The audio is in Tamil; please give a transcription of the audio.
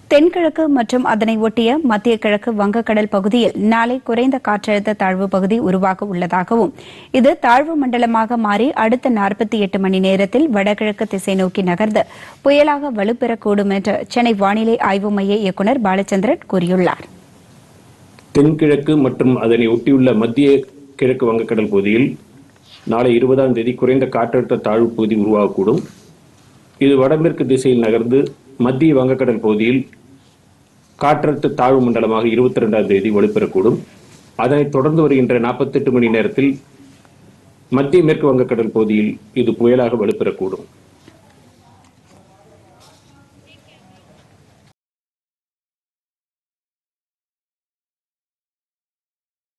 தென்கிழக்கு மற்றும் அதனை ஒட்டிய மத்திய கிழக்கு வங்கக்கடல் பகுதியில் நாளை குறைந்த காற்றழுத்த தாழ்வு பகுதி உருவாக உள்ளதாகவும் இது தாழ்வு மண்டலமாக மாறி அடுத்த நாற்பத்தி எட்டு மணி நேரத்தில் வடகிழக்கு திசை நோக்கி நகர்ந்து புயலாக வலுப்பெறக்கூடும் என்று சென்னை வானிலை ஆய்வு மைய இயக்குநர் பாலச்சந்திரன் கூறியுள்ளார் தென்கிழக்கு மற்றும் அதனை ஒட்டியுள்ள மத்திய கிழக்கு வங்கக்கடல் பகுதியில் நாளை இருபதாம் தேதி குறைந்த காற்றழுத்த தாழ்வு பகுதி உருவாகக்கூடும் இது வடமேற்கு திசையில் நகர்ந்து மத்திய வங்கக்கடல் பகுதியில் காற்றழுத்த தாழ்வு மண்டலமாக இருபத்தி ரெண்டாம் தேதி வலுப்பெறக்கூடும் அதனைத் தொடர்ந்து வருகின்ற நாற்பத்தெட்டு மணி நேரத்தில் மத்திய மேற்கு வங்கக்கடல் பகுதியில் இது புயலாக வலுப்பெறக்கூடும்